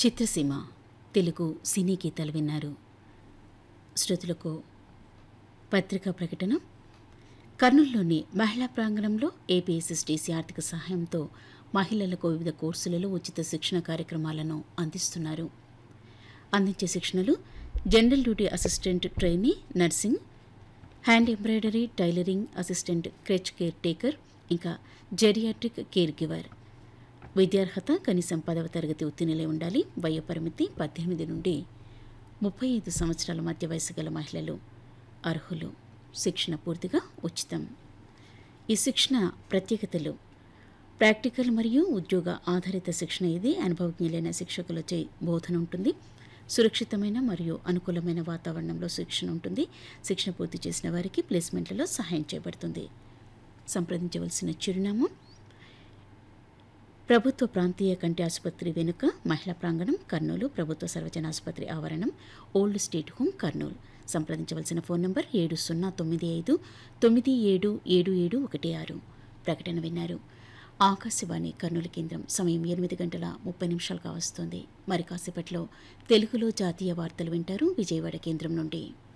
చిత్రసీమ తెలుగు సినీ గీతాలు విన్నారు శ్రోతలకు పత్రికా ప్రకటన కర్నూలులోని మహిళా ప్రాంగణంలో ఏపీఎస్ఎస్టీసీ ఆర్థిక సహాయంతో మహిళలకు వివిధ కోర్సులలో ఉచిత శిక్షణ కార్యక్రమాలను అందిస్తున్నారు అందించే శిక్షణలు general duty assistant trainee nursing hand embroidery tailoring assistant creche caretaker ఇంకా జెరియాట్రిక్ కేర్ గివర్ విద్యార్హత కనీసం పదవ తరగతి ఉత్తీర్ణులై ఉండాలి వయోపరిమితి పద్దెనిమిది నుండి ముప్పై ఐదు సంవత్సరాల మధ్య వయసు గల మహిళలు అర్హులు శిక్షణ పూర్తిగా ఉచితం ఈ శిక్షణ ప్రత్యేకతలు ప్రాక్టికల్ మరియు ఉద్యోగ ఆధారిత శిక్షణ ఇది అనుభవజ్ఞులైన శిక్షకులచే బోధన ఉంటుంది సురక్షితమైన మరియు అనుకూలమైన వాతావరణంలో శిక్షణ ఉంటుంది శిక్షణ పూర్తి చేసిన వారికి ప్లేస్మెంట్లలో సహాయం చేయబడుతుంది సంప్రదించవలసిన చిరునామా ప్రభుత్వ ప్రాంతీయ కంటి ఆసుపత్రి వెనుక మహిళా ప్రాంగణం కర్నూలు ప్రభుత్వ సర్వజన ఆసుపత్రి ఆవరణం ఓల్డ్ స్టేట్ హోమ్ కర్నూలు సంప్రదించవలసిన ఫోన్ నంబర్ ఏడు సున్నా తొమ్మిది ఐదు తొమ్మిది ఏడు ఏడు ఏడు ఒకటి ఆరు ప్రకటన విన్నారు ఆకాశవాణి కర్నూలు కేంద్రం సమయం ఎనిమిది గంటల ముప్పై నిమిషాలుగా వస్తుంది మరి కాసేపట్లో తెలుగులో జాతీయ వార్తలు వింటారు విజయవాడ కేంద్రం నుండి